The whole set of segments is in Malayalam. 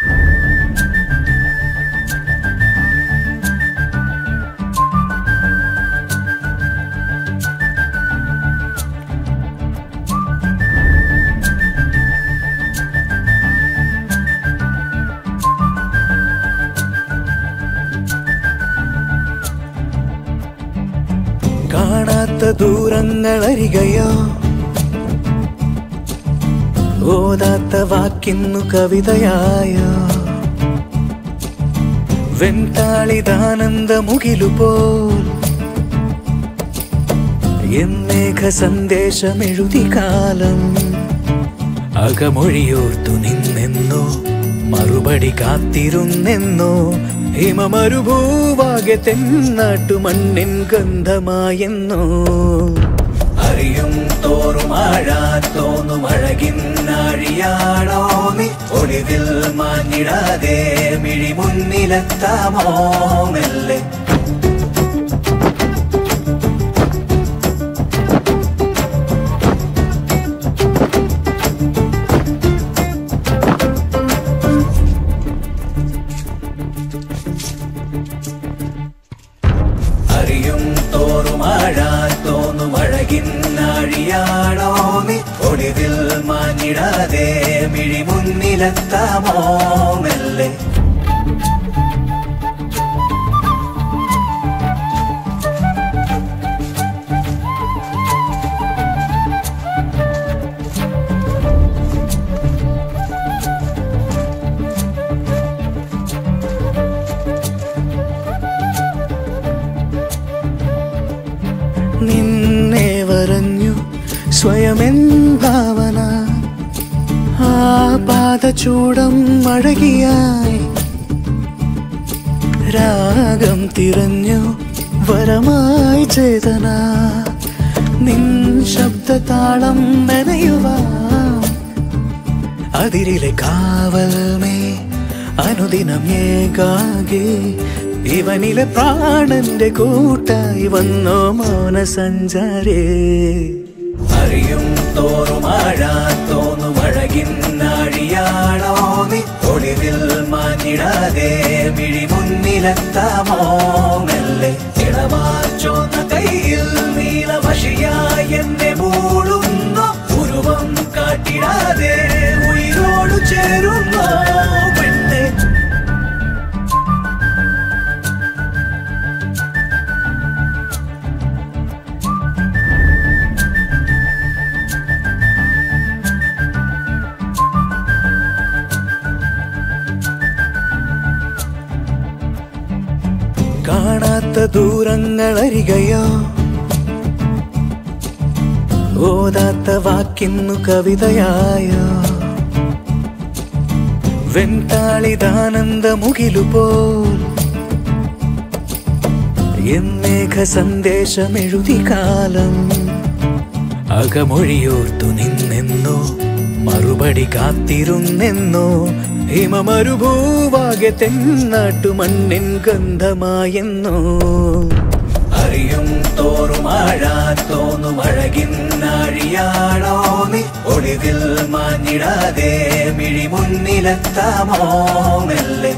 കാണാത്ത ദൂരങ്ങളരികയോ ഓതാത്ത വാക്കിന്നു കവിതയായോ വെൺതാളിതാനന്ദ മുകിലുപോൽ എന്നേഘ സന്ദേശമെഴുതി കാലം അകമൊഴിയോർത്തു നിന്നെന്നോ മറുപടി കാത്തിരുന്നെന്നോ ഹിമമരുഭൂവാകെ തെന്നാട്ടു മണ്ണിൻ ഗന്ധമായെന്നോ അറിയും തോറും ആഴാത്തോന്നും അഴകിന്നാഴിയാണോ നീ ഒളിവിൽ മാഞ്ഞിടാതെ മിഴി മുന്നിലെത്താമോ മെല്ലെ അറിയും തോറും ആഴാത്തോന്നും അഴകിന്നാഴിയാണോ നീ ഒളിവിൽ മാഞ്ഞിടാതെ മിഴി മുന്നിലെത്താമോ മെല്ലെ നിന്നെ വരഞ്ഞു സ്വയമെൻ ഭാവന ആ പാദചൂടം അഴകിയായി രാഗം തിരഞ്ഞു വരമായി ചേതന നിൻ ശബ്ദതാളം മെനയുവാൻ അതിരിലെ കാവൽ മേ അനുദിനം ഏകാകെ ഇവനിലെ പ്രാണന്റെ കൂട്ടായി വന്നോ മൗന സഞ്ചാരേ അറിയും തോറും ആഴാത്തോന്നും അഴകിന്നാഴിയാണോ നീ ഒളിവിൽ മാഞ്ഞിടാതെ മിഴി മുന്നിലെത്താമോ മെല്ലെ ഇടമാച്ചോന്ന കയ്യിൽ നീലവശിയായി എന്നെ മൂടുന്നു ഉരുവം കാട്ടിടാതെ ഉയിരോടു ചേരുന്നോ പെണ്ണെ കാണാത്ത ദൂരങ്ങളരികയോ ഓതാത്ത വാക്കിന്നു കവിതയായോ വെൺതാളിതാനന്ദ മുകിലുപോൽ എന്നേഘ സന്ദേശമെഴുതി കാലം അകമൊഴിയോർത്തു നിന്നെന്നോ മറുപടി കാത്തിരുന്നെന്നോ ഹിമമരുഭൂവാകെ തെന്നാട്ടു മണ്ണിൻ ഗന്ധമായെന്നോ അറിയും തോറും ആഴാത്തോന്നും അഴകിന്നാഴിയാണോ നീ ഒളിവിൽ മാഞ്ഞിടാതെ മിഴി മുന്നിലെത്താമോ മെല്ലെ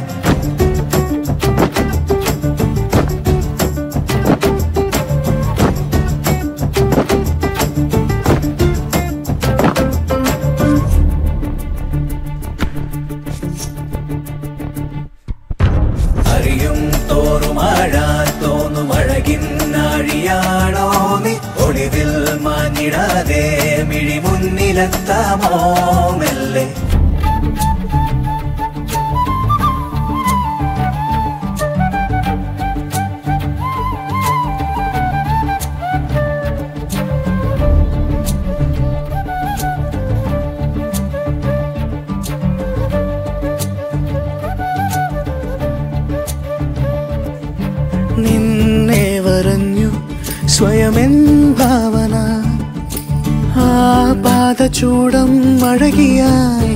അറിയും തോറും ആഴാത്തോന്നും അഴകിന്നാഴിയാണോ നീ ഒളിവിൽ മാഞ്ഞിടാതെ മിഴി മുന്നിലെത്താമോ മെല്ലെ നിന്നെ വരഞ്ഞു സ്വയമെൻ ഭാവന ആ പാദചൂടം അഴകിയായി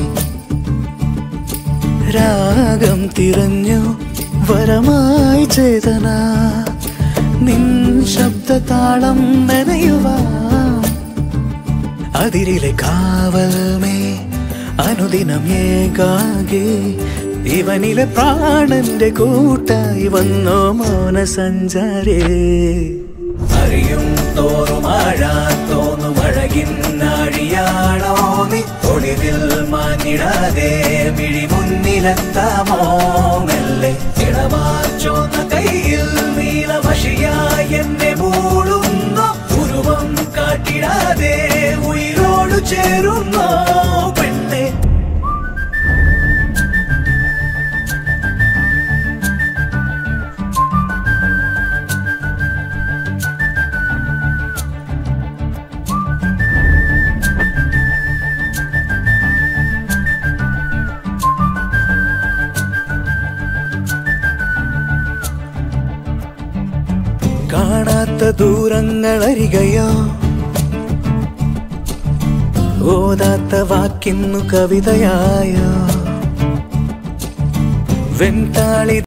രാഗം തിരഞ്ഞു വരമായി ചേതന നിൻ ശബ്ദതാളം മെനയുവാൻ അതിരിലെ കാവൽ മേ അനുദിനം ഏകാകെ ഇവനിലെ പ്രാണന്റെ കൂട്ടായി വന്നോ മൗന സഞ്ചാരേ അറിയും തോറുമാഴാൻ തോന്നും അഴകിന്നാഴിയാണോ നീ ഒളിവിൽ മാഞ്ഞിടാതെ മിഴി മുന്നിലെത്താമോ മെല്ലെ ഇടമാച്ചോന്ന കയ്യിൽ നീലവശിയായി എന്നെ മൂടുന്നു ഉരുവം കാട്ടിടാതെ ഉയിരോടു ചേരുന്നോ പെണ്ണെ കാണാത്ത ദൂരങ്ങളരികയോ ഓതാത്ത വാക്കിന്നു കവിതയായോ വെൺതാളി